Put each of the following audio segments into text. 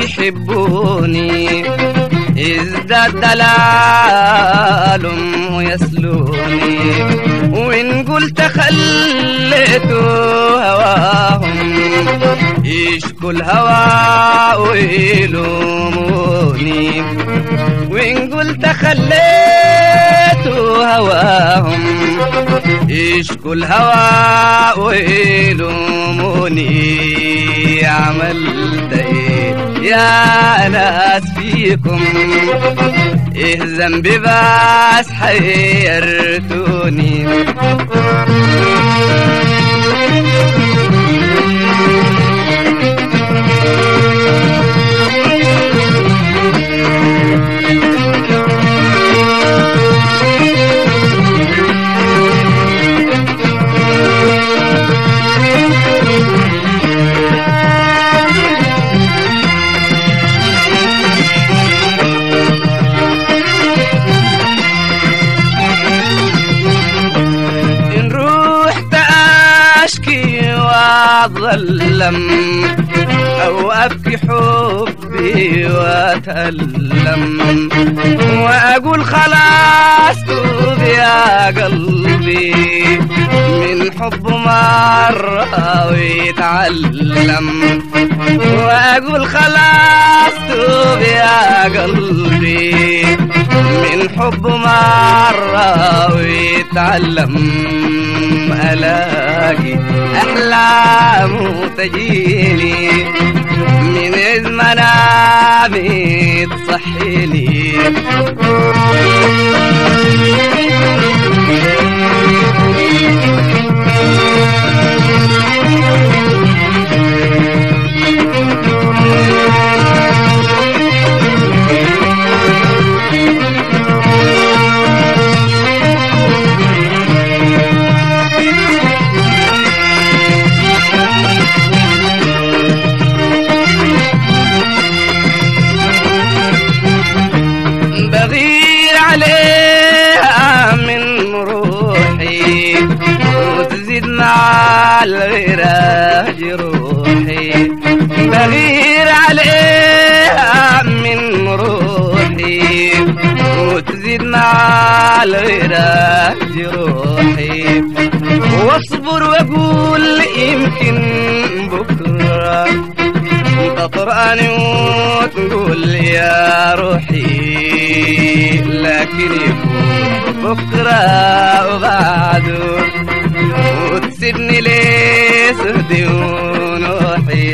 بيحبوني ازداد دلالهم ويسلوني وإن قلت خليتوا هواهم يشكوا الهوى ويلوموني وإن قلت خليتوا هواهم يشكوا الهوى ويلوموني عملت ايه يا ناس فيكم ايه ذنبي بس حيرتوني إن روحت أشكي وأظلم أو أبكي حبي وأتألم وأقول خلاص توب يا قلبي من حب مرة ويتعلم وأقول خلاص توب يا قلبي من حب مرة ويتعلم ألاقي أحلام تجيني من إذ منامي تصحيني بغير عليها من روحي وتزيد مع الغيرة جروحي بغير عليها من روحي وتزيد مع الغيرة جروحي واصبر واقول يمكن بكره تطرأني وتقول يا روحي لكن يكون بكرة وبعده وتسيبني ليه سهدي ونوحي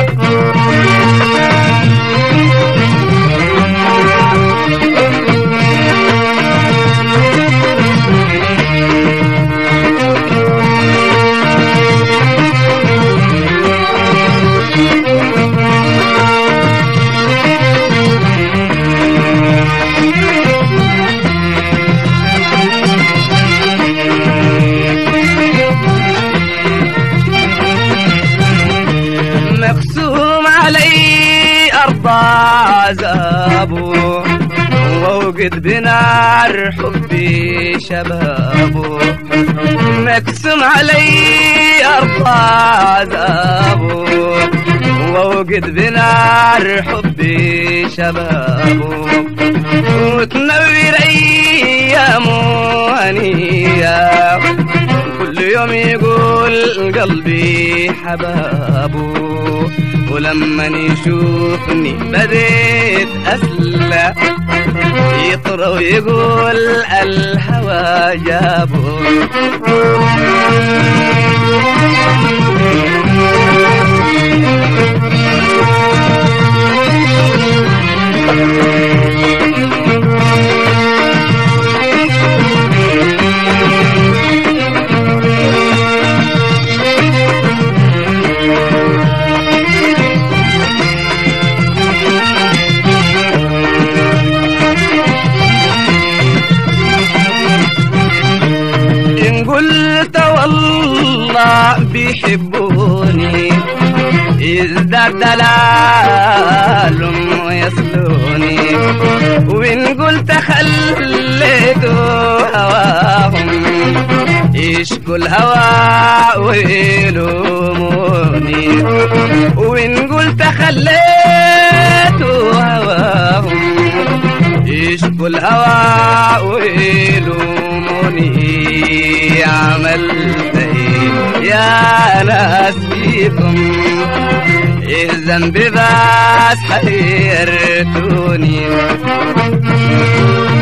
مقسوم علي أرض عذابه ووقد بنار حبي شبابه مقسوم علي أرض عذابه ووقد بنار حبي شبابه وتنور أيامه هنية كل يوم يقول قلبي حبابه ولما يشوفني بديت أسلى يطرى ويقول الهوى جابه إن قلت والله بيحبوني ازداد دلالهم ويصلوني وإن قلت خليتوا هواهم يشكوا الهوى ويلوموني وإن قلت خليتوا هواهم يشكوا الهوى ويلوموني عملت ايه يا ناس فيكم ايه ذنبي بس حيرتوني